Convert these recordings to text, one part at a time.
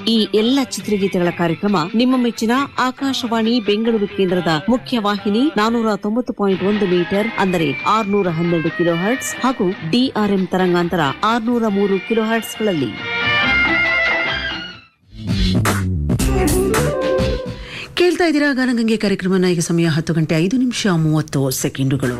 ಈ ಎಲ್ಲ ಚಿತ್ರಗೀತೆಗಳ ಕಾರ್ಯಕ್ರಮ ನಿಮ್ಮ ಮೆಚ್ಚಿನ ಆಕಾಶವಾಣಿ ಬೆಂಗಳೂರು ಕೇಂದ್ರದ ಮುಖ್ಯ ವಾಹಿನಿ ನಾನೂರ ತೊಂಬತ್ತು ಪಾಯಿಂಟ್ ಒಂದು ಮೀಟರ್ ಅಂದರೆ ಆರ್ನೂರ ಹನ್ನೆರಡು ಕಿಲೋ ಹರ್ಟ್ಸ್ ಹಾಗೂ ಡಿಆರ್ಎಂ ತರಂಗಾಂತರ ಆರ್ನೂರ ಮೂರು ಕಿಲೋ ಹರ್ಟ್ಸ್ಗಳಲ್ಲಿ ಕೇಳ್ತಾ ಇದ್ದೀರಾ ಗಾನಗಂಗೆ ಕಾರ್ಯಕ್ರಮನ ಈಗ ಸಮಯ ಹತ್ತು ಗಂಟೆ ಐದು ನಿಮಿಷ ಮೂವತ್ತು ಸೆಕೆಂಡುಗಳು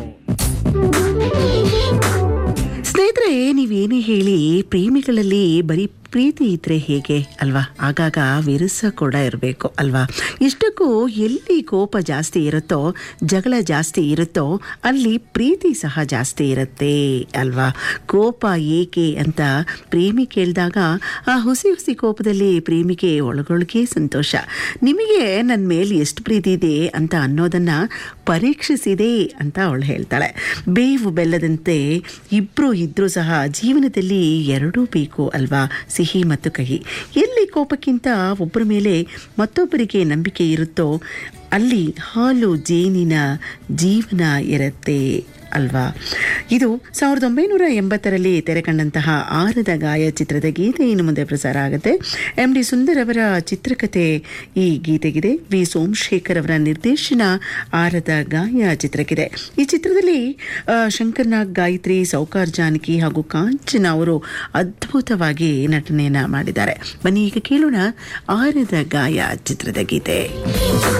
ಸ್ನೇಹಿತರೆ ನೀವೇನೇ ಹೇಳಿ ಪ್ರೇಮಿಗಳಲ್ಲಿ ಬರೀ ಪ್ರೀತಿ ಇದ್ರೆ ಹೇಗೆ ಅಲ್ವಾ ಆಗಾಗ ವಿರಸ ಕೂಡ ಇರಬೇಕು ಅಲ್ವಾ ಇಷ್ಟಕ್ಕೂ ಎಲ್ಲಿ ಕೋಪ ಜಾಸ್ತಿ ಇರುತ್ತೋ ಜಗಳ ಜಾಸ್ತಿ ಇರುತ್ತೋ ಅಲ್ಲಿ ಪ್ರೀತಿ ಸಹ ಜಾಸ್ತಿ ಇರುತ್ತೆ ಅಲ್ವಾ ಕೋಪ ಏಕೆ ಅಂತ ಪ್ರೇಮಿ ಕೇಳಿದಾಗ ಆ ಹುಸಿ ಹುಸಿ ಕೋಪದಲ್ಲಿ ಪ್ರೇಮಿಗೆ ಒಳಗೊಳಗೆ ಸಂತೋಷ ನಿಮಗೆ ನನ್ನ ಮೇಲೆ ಎಷ್ಟು ಪ್ರೀತಿ ಇದೆ ಅಂತ ಅನ್ನೋದನ್ನ ಪರೀಕ್ಷಿಸಿದೆ ಅಂತ ಅವಳು ಹೇಳ್ತಾಳೆ ಬೇವು ಬೆಲ್ಲದಂತೆ ಇಬ್ಬರು ಇದ್ರೂ ಸಹ ಜೀವನದಲ್ಲಿ ಎರಡೂ ಬೇಕು ಅಲ್ವಾ ಸಿಹಿ ಮತ್ತು ಕಹಿ ಎಲ್ಲಿ ಕೋಪಕ್ಕಿಂತ ಒಬ್ಬರ ಮೇಲೆ ಮತ್ತೊಬ್ಬರಿಗೆ ನಂಬಿಕೆ ಇರುತ್ತೋ ಅಲ್ಲಿ ಹಾಲು ಜೇನಿನ ಜೀವನ ಇರುತ್ತೆ ಅಲ್ವಾ ಇದು ಸಾವಿರದ ಒಂಬೈನೂರ ಎಂಬತ್ತರಲ್ಲಿ ತೆರೆಕಂಡಂತಹ ಆರದ ಗಾಯ ಚಿತ್ರದ ಗೀತೆ ಇನ್ನು ಮುಂದೆ ಪ್ರಸಾರ ಆಗುತ್ತೆ ಎಂ ಡಿ ಸುಂದರ್ ಅವರ ಚಿತ್ರಕಥೆ ಈ ಗೀತೆಗಿದೆ ವಿ ಸೋಮಶೇಖರ್ ಅವರ ನಿರ್ದೇಶನ ಆರದ ಗಾಯ ಚಿತ್ರಕ್ಕಿದೆ ಈ ಚಿತ್ರದಲ್ಲಿ ಆ, ಶಂಕರ್ನಾಗ್ ಗಾಯತ್ರಿ ಸೌಕಾರ್ ಜಾನಕಿ ಹಾಗೂ ಕಾಂಚನ ಅವರು ಅದ್ಭುತವಾಗಿ ನಟನೆಯನ್ನ ಮಾಡಿದ್ದಾರೆ ಬನ್ನಿ ಈಗ ಕೇಳೋಣ ಆರದ ಗಾಯ ಚಿತ್ರದ ಗೀತೆ